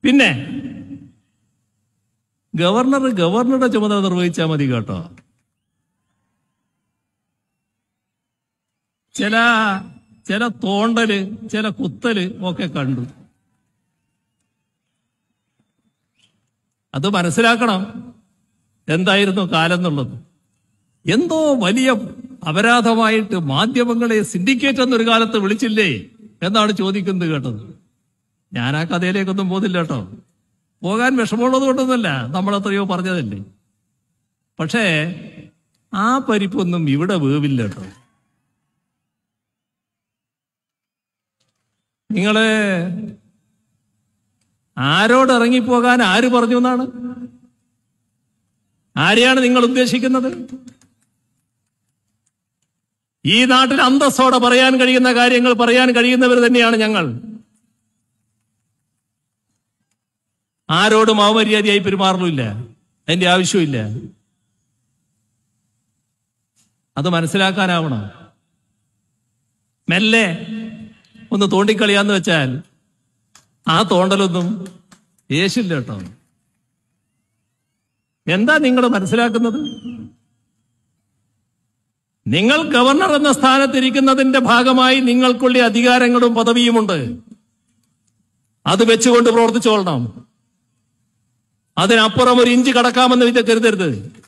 പിന്നെ ഗവർണർ ഗവർണറുടെ ചുമതല നിർവഹിച്ചാൽ മതി കേട്ടോ ചില ചില തോണ്ടല് ചില കുത്തല് ഒക്കെ കണ്ടു അത് മനസ്സിലാക്കണം എന്തായിരുന്നു കാലം എന്നുള്ളത് എന്തോ വലിയ അപരാധമായിട്ട് മാധ്യമങ്ങളെ സിൻഡിക്കേറ്റ് എന്നൊരു കാലത്ത് വിളിച്ചില്ലേ എന്നാണ് ചോദിക്കുന്നത് കേട്ടത് ഞാൻ ആ കഥയിലേക്കൊന്നും പോകുന്നില്ല കേട്ടോ പോകാൻ വിഷമമുള്ളത് കൊണ്ടൊന്നുമല്ല നമ്മൾ എത്രയോ പറഞ്ഞതല്ലേ പക്ഷേ ആ പരിപ്പൊന്നും ഇവിടെ വേവില്ല കേട്ടോ നിങ്ങള് ആരോട് ഇറങ്ങിപ്പോകാൻ ആര് പറഞ്ഞു എന്നാണ് ആരെയാണ് നിങ്ങൾ ഉദ്ദേശിക്കുന്നത് ഈ നാട്ടിൽ അന്തസ്സോടെ പറയാൻ കഴിയുന്ന കാര്യങ്ങൾ പറയാൻ കഴിയുന്നവർ തന്നെയാണ് ഞങ്ങൾ ആരോടും അവമര്യാദയായി പെരുമാറലുമില്ല അതിന്റെ ആവശ്യമില്ല അത് മനസ്സിലാക്കാനാവണം മെല്ലെ ഒന്ന് തോണ്ടിക്കളിയാന്ന് വെച്ചാൽ ആ തോണ്ടലൊന്നും യേശില്ല കേട്ടോ എന്താ നിങ്ങൾ മനസ്സിലാക്കുന്നത് നിങ്ങൾ ഗവർണർ എന്ന സ്ഥാനത്തിരിക്കുന്നതിന്റെ ഭാഗമായി നിങ്ങൾക്കുള്ള അധികാരങ്ങളും പദവിയുമുണ്ട് അത് വെച്ചുകൊണ്ട് പ്രവർത്തിച്ചോളണം അതിനപ്പുറം ഒരു ഇഞ്ച് കടക്കാമെന്ന് വിചാ കരുതരുത്